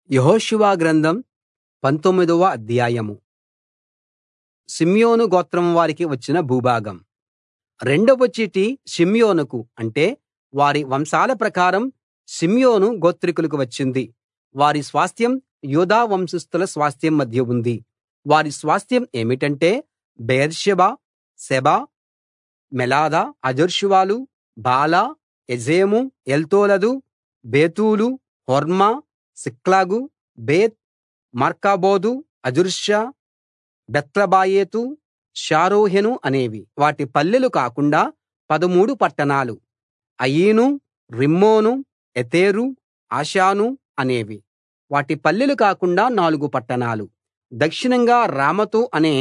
యెహోషువ గ్రంథం పంతొమ్మిదవ అధ్యాయం షిమ్యోను గోత్రం వారికి వచ్చిన భూభాగం రెండవ చీటి షిమ్యోనుకు అంటే వారి వంశాల ప్రకారం షిమ్యోను గోత్రికులకు వచ్చింది వారి స్వాస్థ్యం యూదా వంశస్థుల స్వాస్థ్యం మధ్య ఉంది వారి స్వాస్థ్యం ఏమిటంటే బెయేర్షెబా షెబ మోలాదా హజర్షువలు బాలా ఎజెము ఎల్తోలదు బేతూలు హోర్మా సిక్లగు బేత్ మార్కాబోదు హజర్షా బేత్లబాయోతు షారూహెను అనేవి వాటి పల్లెలు కాకుండా పదమూడు పట్టణాలు అయీను రిమ్మోను ఎతెరు ఆషాను అనేవి వాటి పల్లెలు కాకుండా నాలుగు పట్టణాలు దక్షిణంగా రామతు అనే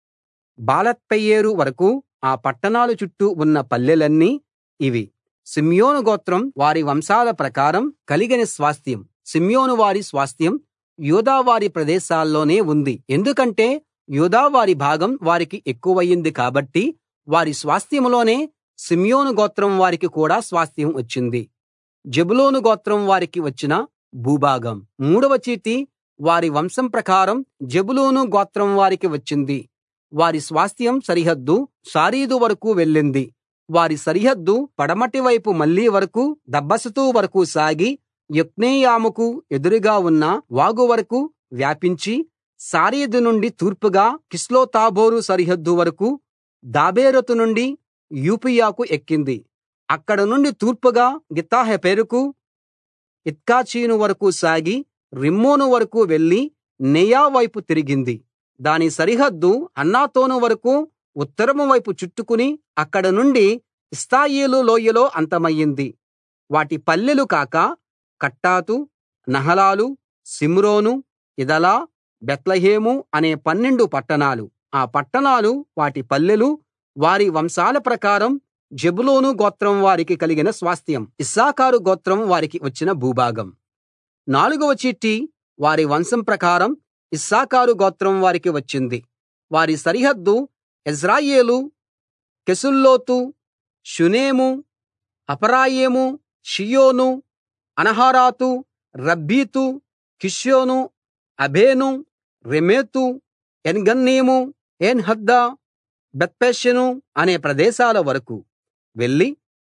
బాలత్బెయేరు వరకూ ఆ పట్టణాల చుట్టూ ఉన్న పల్లెలన్నీ ఇవి షిమ్యోను గోత్రం వారి వంశాల ప్రకారం కలిగిన స్వాస్థ్యం షిమ్యోను వారి స్వాస్థ్యం యూదా వారి ప్రదేశాల్లోనే ఉంది ఎందుకంటే యూదా వారి భాగం వారికి ఎక్కువయింది కాబట్టి వారి స్వాస్థ్యంలోనే షిమ్యోను గోత్రం వారికి కూడా స్వాస్థ్యం వచ్చింది జెబూలూను గోత్రం వారికి వచ్చిన భూభాగం మూడవ చీటి వారి వంశం ప్రకారం జెబూలూను గోత్రం వారికి వచ్చింది వారి స్వాస్థ్యం సరిహద్దు శారీదు వరకూ వెళ్ళింది వారి సరిహద్దు పడమటి వైపు మళ్లీ వరకూ దబ్బెషతు వరకూ సాగి యొక్నెయాముకు ఎదురుగా ఉన్న వాగు వరకూ వ్యాపించి శారీదు నుండి తూర్పుగా కిస్లోత్తాబోరు సరిహద్దు వరకూ దాబెరతు నుండి యూపియాకు ఎక్కింది అక్కడ నుండి తూర్పుగా గిత్తహెపెరుకు ఇత్కాచీను వరకూ సాగి రిమ్మోను వరకూ వెళ్లి నెయా వైపు తిరిగింది దాని సరిహద్దు హన్నాతోను వరకూ ఉత్తరం వైపు చుట్టుకుని అక్కడ నుండి ఇష్తాయోలు లోయలో అంతమయింది వాటి పల్లెలు కాక కట్టాతు నహలాలు షిమ్రోను ఇదలా బేత్లెహేము అనే పన్నెండు పట్టణాలు ఆ పట్టణాలు వాటి పల్లెలు వారి వంశాల ప్రకారం జెబూలూను గోత్రం వారికి కలిగిన స్వాస్థ్యం ఇశ్శాఖారు గోత్రం వారికి వచ్చిన భూభాగం నాలుగవ చీటి వారి వంశం ప్రకారం ఇశ్శాఖారు గోత్రం వారికి వచ్చింది వారి సరిహద్దు యెజ్రెయేలు కెసుల్లోతు షూనేము హపరాయిము షీయోను అనహరాతు రబ్బీతు కిష్యోను అబేను రెమెతు ఏన్గన్నీము ఏన్హద్దా బేత్పస్సెసు అనే ప్రదేశాల వరకూ వెళ్లి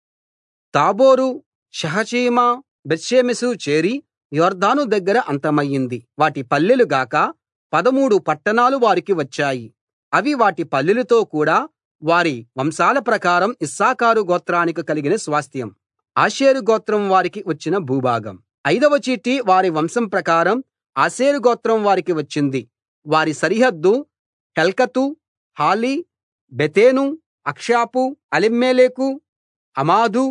తాబోరు షహచీమా బేత్షెమెషు చేరి యొర్దాను దగ్గర అంతమయింది వాటి పల్లెలు గాక పదమూడు పట్టణాలు వారికి వచ్చాయి అవి వాటి పల్లెలతో కూడా వారి వంశాల ప్రకారం ఇశ్శాఖారు గోత్రానికి కలిగిన స్వాస్థ్యం ఆషేరు గోత్రం వారికి వచ్చిన భూభాగం ఐదవ చీటి వారి వంశం ప్రకారం ఆషేరు గోత్రం వారికి వచ్చింది వారి సరిహద్దు హెల్కతు హాలి బెతెను అక్షాపు అలిమ్మేలెకు అమాదు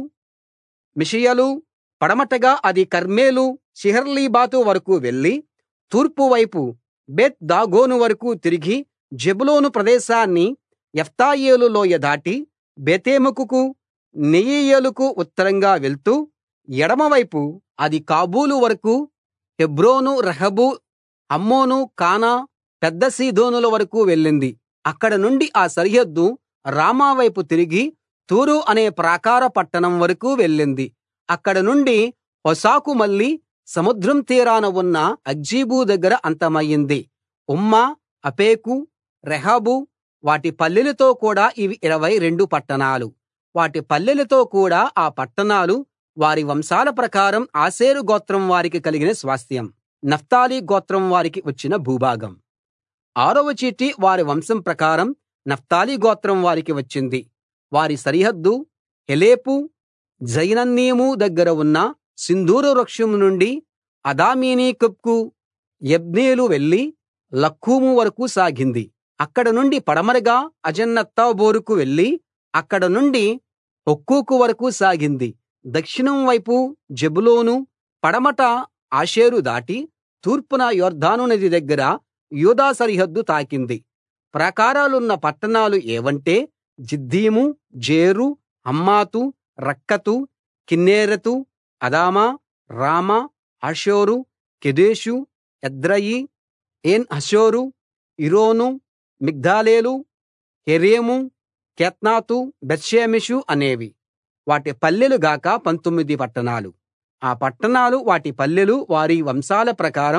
మిషయలు పడమటగా అది కర్మెలు షిహర్లీబాతు వరకూ వెళ్లి తూర్పు వైపు బేత్ దాగోను వరకూ తిరిగి జెబూలూను ప్రదేశాన్ని ఎఫ్తాయేలు లోయ దాటి బేతేమెకుకు నెయీయేలుకు ఉత్తరంగా వెళ్తూ ఎడమవైపు అది కాబూలు వరకూ హెబ్రోను రహబు హమ్మోను కానా పెద్ద సీదోనుల వరకూ వెళ్ళింది అక్కడ నుండి ఆ సరిహద్దు రామా వైపు తిరిగి తూరు అనే ప్రాకార పట్టణం వరకూ వెళ్ళింది అక్కడ నుండి హోసాకు మళ్ళి సముద్రం తీరాన ఉన్న అక్జీబు దగ్గర అంతమయింది ఉమ్మా అఫెకు రెహోబు వాటి పల్లెలతో కూడా ఇవి ఇరవై రెండు పట్టణాలు వాటి పల్లెలతో కూడా ఆ పట్టణాలు వారి వంశాల ప్రకారం ఆషేరు గోత్రం వారికి కలిగిన స్వాస్థ్యం నఫ్తాలి గోత్రం వారికి వచ్చిన భూభాగం ఆరవ చీటి వారి వంశం ప్రకారం నఫ్తాలి గోత్రం వారికి వచ్చింది వారి సరిహద్దు హెలెపు జయనన్నీము దగ్గర ఉన్న సింధూర వృక్షం నుండి అదామీనికెబ్కు యబ్నేలు వెళ్లి లక్కూము వరకూ సాగింది అక్కడ నుండి పడమరగా అజనోతాబోరుకు వెళ్లి అక్కడ నుండి హుక్కోకు వరకూ సాగింది దక్షిణం వైపు జెబూలూను పడమట ఆషేరు దాటి తూర్పున యొర్దాను నది దగ్గర యూదా సరిహద్దు తాకింది ప్రాకారాలున్న పట్టణాలు ఏవంటే జిద్దీము జేరు హమ్మాతు రక్కతు కిన్నెరెతు అదామా రామా హాసోరు కెదెషు ఎద్రెయి ఏన్ హసోరు ఇరోను మిగ్దలేలు హెరెము కేత్నాతు బేత్షెమెషు అనేవి వాటి పల్లెలు గాక పంతొమ్మిది పట్టణాలు ఆ పట్టణాలు వాటి పల్లెలు వారి వంశాల ప్రకారం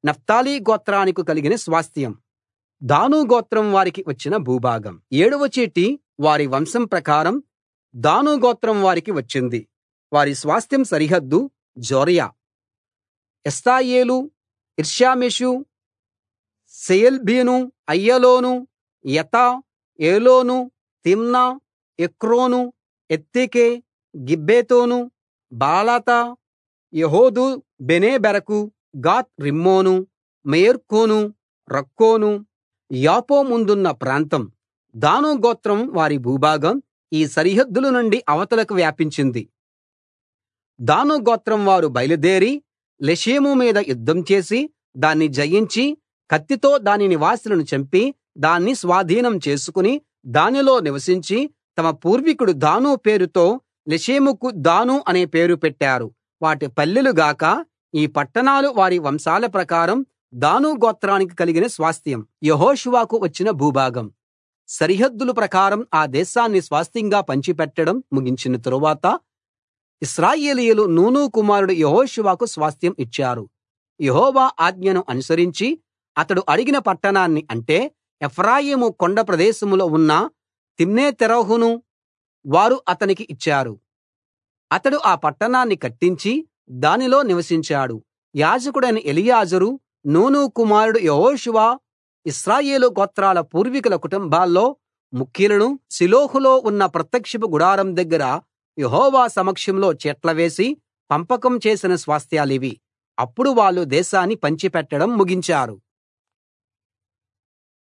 నఫ్తాలి గోత్రానికి కలిగిన స్వాస్థ్యం దాను గోత్రం వారికి వచ్చిన భూభాగం ఏడవ చీటి వారి వంశం ప్రకారం దాను గోత్రం వారికి వచ్చింది వారి స్వాస్థ్యం సరిహద్దు జోర్యా ఎస్తాయేలు ఇర్షామెషు సెయల్బీను అయ్యలోను యతా ఏలోను తిమ్నా ఎక్రోను ఎత్తెకే గిబ్బెతోను బాలాతా యెహూదు బెనేబెరకు గాత్ రిమ్మోను మేయర్కోను రక్కోను యాపో ముందున్న ప్రాంతం దాను గోత్రం వారి భూభాగం ఈ సరిహద్దుల నుండి అవతలకు వ్యాపించింది దాను గోత్రం వారు బయలుదేరి లెషెము మీద యుద్ధం చేసి దాన్ని జయించి కత్తితో దాని నివాసులను చంపి దాన్ని స్వాధీనం చేసుకుని దానిలో నివసించి తమ పూర్వీకుడు దాను పేరుతో లెషెముకు దాను అనే పేరు పెట్టారు వాటి పల్లెలు గాక ఈ పట్టణాలు వారి వంశాల ప్రకారం దాను గోత్రానికి కలిగిన స్వాస్థ్యం యెహోషువకు వచ్చిన భూభాగం సరిహద్దుల ప్రకారం ఆ దేశాన్ని స్వాస్థ్యంగా పంచిపెట్టడం ముగించిన తరువాత ఇశ్రాయేలీయులు నూను కుమారుడు యెహోషువకు స్వాస్థ్యం ఇచ్చారు యెహోవా ఆజ్ఞను అనుసరించి అతడు అడిగిన పట్టణాన్ని అంటే ఎఫ్రాయిము కొండ ప్రదేశంలో ఉన్న తిమ్నెతెరహును వారు అతనికి ఇచ్చారు అతడు ఆ పట్టణాన్ని కట్టించి దానిలో నివసించాడు యాజకుడైన ఎలియాజరు నూను కుమారుడు యెహోషువ ఇశ్రాయేలు గోత్రాల పూర్వీకుల కుటుంబాల్లో ముఖ్యులను షిలోహులో ఉన్న ప్రత్యక్షపు గుడారం దగ్గర యెహోవా సమక్షంలో చీట్ల వేసి పంపకం చేసిన స్వాస్థ్యాలివి అప్పుడు వాళ్ళు దేశాన్ని పంచిపెట్టడం ముగించారు